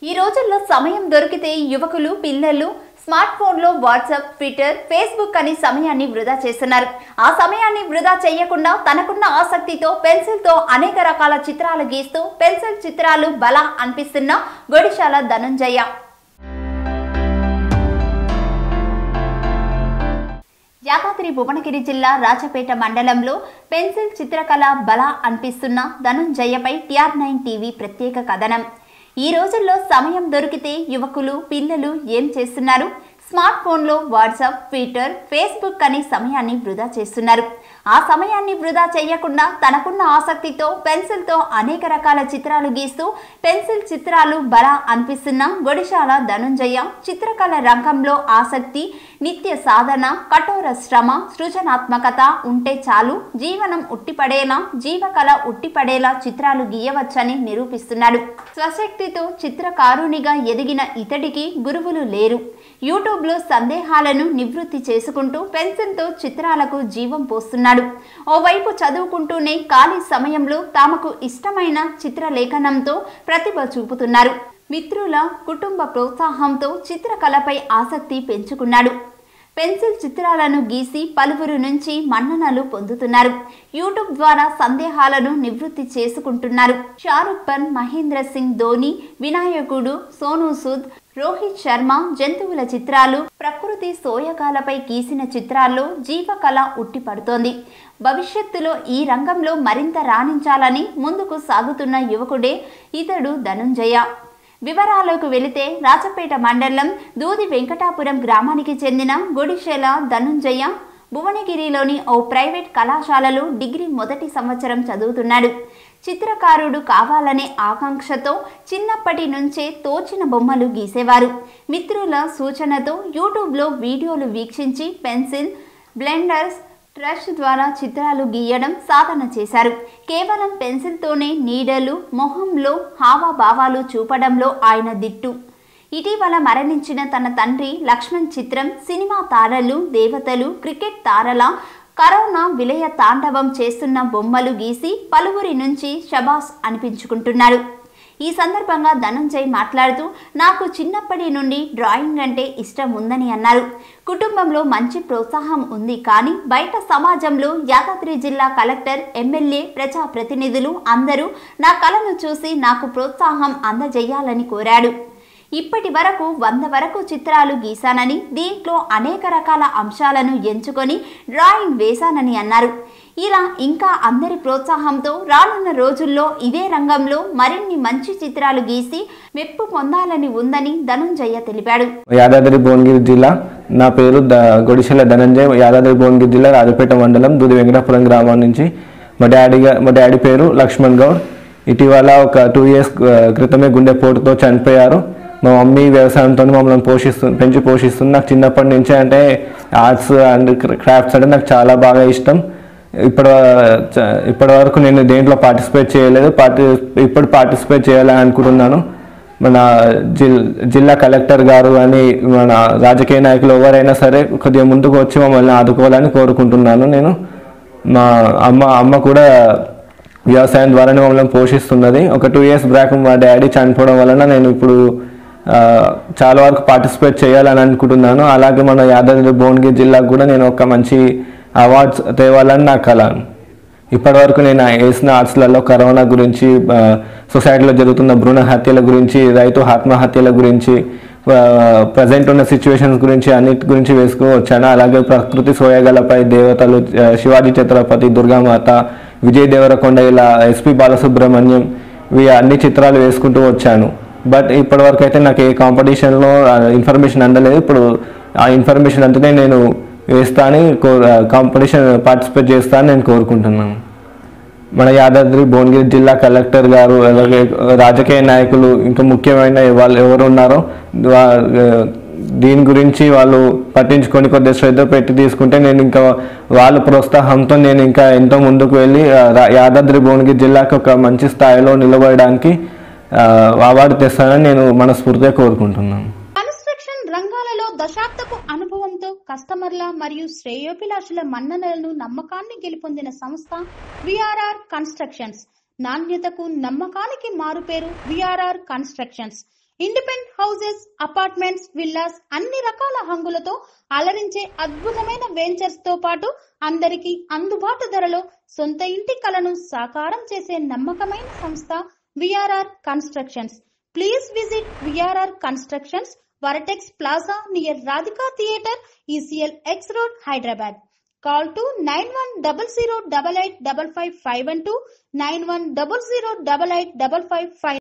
ఈ రోజుల్లో సమయం దొరికితే యువకులు పిల్లలు స్మార్ట్ ఫోన్లో వాట్సాప్ ట్విట్టర్ ఫేస్బుక్ అని సమయాన్ని వృధా చేస్తున్నారు ఆ సమయాన్ని వృధా చేయకుండా తనకున్న ఆసక్తితో పెన్సిల్తో అనేక రకాల చిత్రాలు గీస్తూ పెన్సిల్ చిత్రాలు బల అనిపిస్తున్న గొడిశాల ధనుంజయ యాదాద్రి భువనగిరి జిల్లా రాజపేట మండలంలో పెన్సిల్ చిత్రకళ బల అనిపిస్తున్న ధనుంజయపై టిఆర్ నైన్ టీవీ ప్రత్యేక కథనం ఈ రోజుల్లో సమయం దొరికితే యువకులు పిల్లలు ఏం చేస్తున్నారు స్మార్ట్ ఫోన్లో వాట్సాప్ ట్విట్టర్ ఫేస్బుక్ అని సమయాన్ని వృధా చేస్తున్నారు ఆ సమయాన్ని వృధా చేయకుండా తనకున్న ఆసక్తితో పెన్సిల్తో అనేక రకాల చిత్రాలు గీస్తూ పెన్సిల్ చిత్రాలు బల అనిపిస్తున్న గొడిశాల ధనుంజయ చిత్రకళ రంగంలో ఆసక్తి నిత్య సాధన కఠోర శ్రమ సృజనాత్మకత ఉంటే చాలు జీవనం ఉట్టిపడేలా జీవకళ ఉట్టిపడేలా చిత్రాలు గీయవచ్చని నిరూపిస్తున్నాడు స్వశక్తితో చిత్రకారునిగా ఎదిగిన ఇతడికి గురువులు లేరు యూట్యూబ్లో సందేహాలను నివృత్తి చేసుకుంటూ పెన్సిల్తో చిత్రాలకు జీవం పోస్తున్నాడు ఓవైపు చదువుకుంటూనే ఖాళీ సమయంలో తమకు ఇష్టమైన చిత్రలేఖనంతో ప్రతిభ చూపుతున్నారు మిత్రుల కుటుంబ ప్రోత్సాహంతో చిత్రకళపై ఆసక్తి పెంచుకున్నాడు పెన్సిల్ చిత్రాలను గీసి పలువురు నుంచి మన్ననలు పొందుతున్నారు యూట్యూబ్ ద్వారా సందేహాలను నివృత్తి చేసుకుంటున్నారు షారుఖ్ ఖాన్ మహేంద్ర సింగ్ ధోని వినాయకుడు సోనూ సూద్ రోహిత్ శర్మ జంతువుల చిత్రాలు ప్రకృతి సోయగాలపై గీసిన చిత్రాల్లో జీవకళ ఉట్టిపడుతోంది భవిష్యత్తులో ఈ రంగంలో మరింత రాణించాలని ముందుకు సాగుతున్న యువకుడే ఇతడు ధనుంజయ వివరాలకు వెళితే రాజపేట మండలం దూది వెంకటాపురం గ్రామానికి చెందిన గుడిశెల ధనుంజయ భువనగిరిలోని ఓ ప్రైవేట్ కళాశాలలో డిగ్రీ మొదటి సంవత్సరం చదువుతున్నాడు చిత్రకారుడు కావాలనే ఆకాంక్షతో చిన్నప్పటి నుంచే తోచిన బొమ్మలు గీసేవారు మిత్రుల సూచనతో యూట్యూబ్లో వీడియోలు వీక్షించి పెన్సిల్ బ్లెండర్స్ ట్రష్ ద్వారా చిత్రాలు గీయడం సాధన చేశారు కేవలం పెన్సిల్తోనే నీడలు మొహంలో హావభావాలు చూపడంలో ఆయన దిట్టు ఇటీవల మరణించిన తన తండ్రి లక్ష్మణ్ చిత్రం సినిమా తారలు దేవతలు క్రికెట్ తారల కరోనా విలయ తాండవం చేస్తున్న బొమ్మలు గీసి పలువురి నుంచి షబాస్ అనిపించుకుంటున్నాడు ఈ సందర్భంగా ధనంజయ్ మాట్లాడుతూ నాకు చిన్నప్పటి నుండి డ్రాయింగ్ అంటే ఇష్టం ఉందని అన్నారు కుటుంబంలో మంచి ప్రోత్సాహం ఉంది కానీ బయట సమాజంలో యాదాద్రి జిల్లా కలెక్టర్ ఎమ్మెల్యే ప్రజాప్రతినిధులు అందరూ నా కళను చూసి నాకు ప్రోత్సాహం అందజేయాలని కోరాడు ఇప్పటి వరకు వంద వరకు చిత్రాలు గీశానని దీంట్లో అనేక రకాల అంశాలను ఎంచుకొని డ్రాయింగ్ వేశానని అన్నారు ఇలా ఇంకా అందరి ప్రోత్సాహంతో రానున్న రోజుల్లో ఇదే రంగంలో మరిన్ని మంచి చిత్రాలు గీసి మెప్పు పొందాలని ఉందని ధనుంజయ తెలిపాడు యాదాద్రి భువనగిరి జిల్లా నా పేరు ద గొడిశెల ధనంజయ్ యాదాద్రి భువనగిరి జిల్లా రాజపేట మండలం దూది వెంకటాపురం గ్రామం నుంచి మా డాడీ గా- మా డాడీ పేరు లక్ష్మణ్ గౌడ్ ఇటీవల ఒక టూ ఇయర్స్ క్రితమే గుండెపోటుతో చనిపోయారు మా మమ్మీ వ్యవసాయంతో మమ్మల్ని పోషిస్తు పెంచి పోషిస్తుంది నాకు చిన్నప్పటి నుంచే అంటే ఆర్ట్స్ అండ్ క్రాఫ్ట్స్ అంటే నాకు చాలా బాగా ఇష్టం ఇప్పటి ఇప్పటి వరకు నేను దేంట్లో పార్టిసిపేట్ చేయలేదు పార్టి ఇప్పుడు పార్టిసిపేట్ చేయాలని అనుకుంటున్నాను మన జిల్ జిల్లా కలెక్టర్ గారు అని మన రాజకీయ నాయకులు ఎవరైనా సరే కొద్దిగా ముందుకు వచ్చి మమ్మల్ని ఆదుకోవాలని కోరుకుంటున్నాను నేను మా అమ్మ అమ్మ కూడా వ్యవసాయం ద్వారానే మమ్మల్ని పోషిస్తున్నది ఒక టూ ఇయర్స్ బ్యాక్ మా డాడీ చనిపోవడం వలన నేను ఇప్పుడు ఆ, చాలా వరకు పార్టిసిపేట్ చేయాలని అనుకుంటున్నాను అలాగే మన యాదాద్రి భువనగిరి జిల్లాకు కూడా నేను ఒక మంచి అవార్డ్స్ తేవాలని నా కళ ఇప్పటివరకు నేను వేసిన ఆర్ట్స్లలో కరోనా గురించి ఆ, సొసైటీలో జరుగుతున్న భ్రూణ హత్యల గురించి రైతు ఆత్మహత్యల గురించి ప్రజెంట్ ఉన్న సిచ్యువేషన్స్ గురించి అన్నిటి గురించి వేసుకు వచ్చాను అలాగే ప్రకృతి సోయగలపై దేవతలు ఆ, శివాజీ ఛత్రపతి దుర్గామాత విజయ్ దేవరకొండ ఇలా ఎస్పి బాలసుబ్రహ్మణ్యం ఇవి అన్ని చిత్రాలు వేసుకుంటూ వచ్చాను బట్ ఇప్పటివరకు అయితే నాకు ఏ కాంపిటీషన్లో ఇన్ఫర్మేషన్ అందలేదు ఇప్పుడు ఆ ఇన్ఫర్మేషన్ అంతనే నేను వేస్తా అని కాంపిటీషన్ పార్టిసిపేట్ చేస్తా అని నేను కోరుకుంటున్నాను మన యాదాద్రి భువనగిరి జిల్లా కలెక్టర్ గారు అలాగే రాజకీయ నాయకులు ఇంకా ముఖ్యమైన వాళ్ళు ఎవరు ఉన్నారో వా- దీని గురించి వాళ్ళు పట్టించుకొని కొద్దిగా శ్రద్ధ పెట్టి తీసుకుంటే నేను ఇంకా వాళ్ళ ప్రోత్సాహంతో నేను ఇంకా ఎంతో ముందుకు వెళ్ళి ఆ, రా- యాదాద్రి భువనగిరి జిల్లాకు ఒక మంచి స్థాయిలో నిలబడడానికి ఆ, అవార్డు తెస్తానని నేను మనస్ఫూర్తిగా కోరుకుంటున్నాను కన్స్ట్రక్షన్ రంగాలలో దశాబ్దపు అనుభవంతో కస్టమర్ల మరియు శ్రేయోభిలాషుల మన్ననలను నమ్మకాన్ని గెలుపొందిన సంస్థ విఆర్ఆర్ కన్స్ట్రక్షన్స్ నాణ్యతకు నమ్మకానికి మారుపేరు VRR constructions independent houses apartments villas అన్ని రకాల హంగులతో అలరించే అద్భుతమైన వెంచర్స్ తో పాటు అందరికీ అందుబాటు ధరలో సొంత ఇంటి కలను సాకారం చేసే నమ్మకమైన సంస్థ VRR constructions please visit VRR constructions Vertex plaza near Radhika theatre ECIL X road Hyderabad call to nine one double zero double eight double five five one two nine one double zero double eight double five five